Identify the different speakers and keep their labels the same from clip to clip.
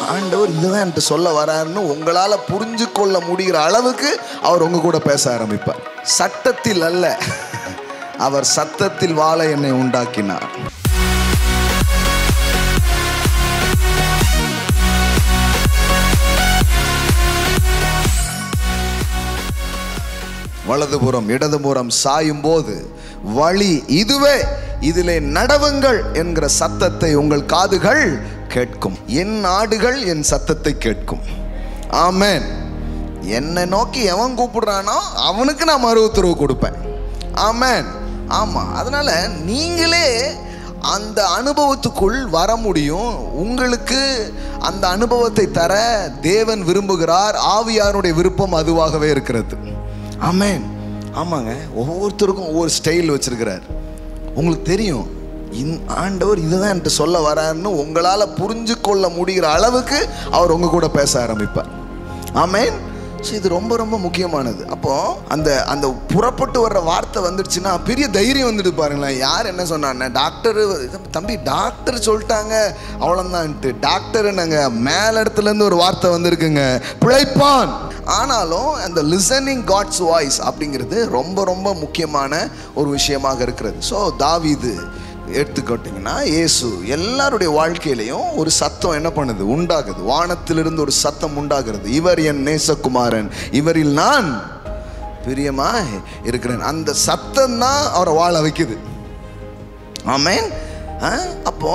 Speaker 1: ஆண்டவர் இதுதான் என்கிட்ட சொல்ல வராருன்னு உங்களால் புரிஞ்சு கொள்ள முடிகிற அளவுக்கு அவர் உங்க கூட பேச ஆரம்பிப்பார் சட்டத்தில் அல்ல அவர் சத்தத்தில் வாழ என்னை உண்டாக்கினார் வலதுபுறம் இடதுபுறம் சாயும் போது வழி இதுவே இதிலே நடவுங்கள் என்கிற சத்தத்தை உங்கள் காதுகள் கேட்கும் என் ஆடுகள் என் சத்தத்தை கேட்கும் ஆமென் என்னை நோக்கி எவன் கூப்பிடுறானோ அவனுக்கு நான் மறு உத்தரவு கொடுப்பேன் ஆமென் ஆமாம் அதனால நீங்களே அந்த அனுபவத்துக்குள் வர முடியும் உங்களுக்கு அந்த அனுபவத்தை தர தேவன் விரும்புகிறார் ஆவியாருடைய விருப்பம் அதுவாகவே இருக்கிறது ஆமென் ஆமாங்க ஒவ்வொருத்தருக்கும் ஒவ்வொரு ஸ்டைல் வச்சிருக்கிறார் உங்களுக்கு தெரியும் இந் ஆண்டவர் இதுதான் என்கிட்ட சொல்ல வராருன்னு உங்களால் புரிஞ்சு கொள்ள முடிகிற அளவுக்கு அவர் உங்க கூட பேச ஆரம்பிப்பார் ஆமென் ஸோ இது ரொம்ப ரொம்ப முக்கியமானது அப்போ அந்த அந்த புறப்பட்டு வர்ற வார்த்தை வந்துடுச்சுன்னா பெரிய தைரியம் வந்துட்டு பாருங்களேன் யார் என்ன சொன்னாங்க டாக்டர் தம்பி டாக்டர் சொல்லிட்டாங்க அவ்வளோதான்ட்டு டாக்டர் நாங்கள் மேல் இடத்துலேருந்து ஒரு வார்த்தை வந்திருக்குங்க பிழைப்பான் ஆனாலும் அந்த லிசனிங் காட்ஸ் வாய்ஸ் அப்படிங்கிறது ரொம்ப ரொம்ப முக்கியமான ஒரு விஷயமாக இருக்கிறது ஸோ தாவீது எடுத்துக்கிட்டிங்கன்னா இயேசு எல்லாருடைய வாழ்க்கையிலையும் ஒரு சத்தம் என்ன பண்ணுது உண்டாகுது வானத்திலிருந்து ஒரு சத்தம் உண்டாகிறது இவர் என் நேசகுமாரன் இவரில் நான் பிரியமா இருக்கிறேன் அந்த சத்தம் தான் அவரை வாழ வைக்குது ஆமேன் ஆ? அப்போ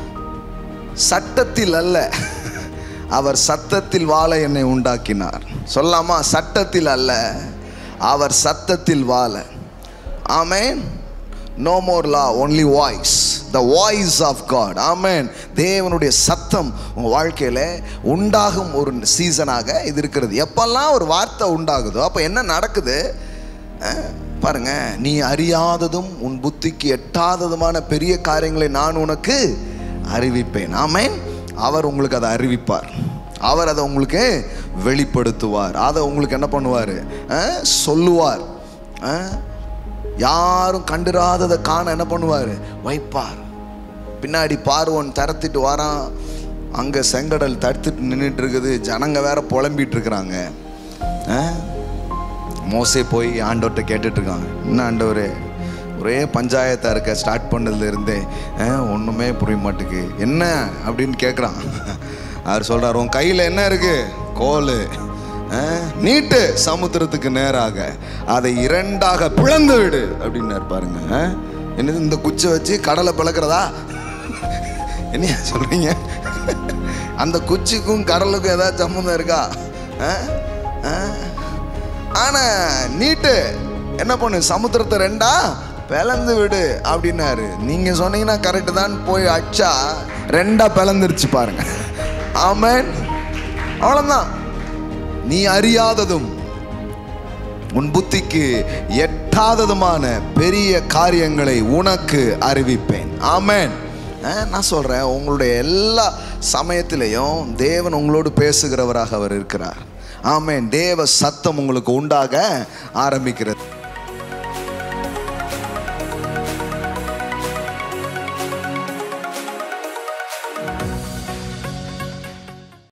Speaker 1: சட்டத்தில் அல்ல அவர் சத்தத்தில் வாழ என்னை உண்டாக்கினார் சொல்லாமா சட்டத்தில் அல்ல அவர் சத்தத்தில் வாழ amen no more law only voice the voice of God amen தேவனுடைய சத்தம் உங்கள் வாழ்க்கையில் உண்டாகும் ஒரு சீசனாக இது இருக்கிறது எப்பெல்லாம் ஒரு வார்த்தை உண்டாகுதோ அப்போ என்ன நடக்குது அஹ், பாருங்க நீ அறியாததும் உன் புத்திக்கு எட்டாததுமான பெரிய காரியங்களை நான் உனக்கு அறிவிப்பேன் ஆமேன் அவர் உங்களுக்கு அதை அறிவிப்பார் அவர் அதை உங்களுக்கு வெளிப்படுத்துவார் அதை உங்களுக்கு என்ன பண்ணுவார் சொல்லுவார் அஹ், யாரும் கண்டிராததை காண என்ன பண்ணுவார் வைப்பார் பின்னாடி பார்வன் தரத்திட்டு வரான் அங்கே செங்கடல் தடுத்துட்டு நின்றுட்டு இருக்குது ஜனங்க வேற புலம்பிட்டு இருக்கிறாங்க அஹ், மோசே போய் ஆண்டவர்கிட்ட கேட்டுட்டு இருக்காங்க என்ன ஆண்டவரே ஒரே பஞ்சாயத்தாக இருக்க ஸ்டார்ட் பண்ணதுலேருந்தே ஒன்றுமே புரிய மாட்டுக்கு என்ன அப்படின்னு கேட்குறான் அவர் சொல்கிறார் உன் கையில் என்ன இருக்கு கோல் அஹ், நீட்டு சமுத்திரத்துக்கு நேராக அதை இரண்டாக பிளந்து விடு அப்படின்னாரு பாருங்க அஹ், என்னது இந்த குச்சை வச்சு கடலை பிளக்கிறதா என்ன சொல்றீங்க அந்த குச்சிக்கும் கடலுக்கும் ஏதாவது சம்மந்தம் இருக்கா அஹ்? அஹ்? ஆனா நீட்டு என்ன பண்ணு சமுத்திரத்தை ரெண்டா பிளந்து விடு அப்படின்னாரு நீங்க சொன்னீங்கன்னா கரெக்டு தான் போய் அடிச்சா ரெண்டா பிளந்துருச்சு பாருங்க ஆமென் அவ்வளவுதான் நீ அறியாததும் உன் புத்திக்கு எட்டாததுமான பெரிய காரியங்களை உனக்கு அறிவிப்பேன் ஆமென் அஹ், நான் சொல்றேன் உங்களுடைய எல்லா சமயத்திலையும் தேவன் உங்களோடு பேசுகிறவராக அவர் இருக்கிறார் ஆமென் தேவ சத்தம் உங்களுக்கு உண்டாக ஆரம்பிக்கிறது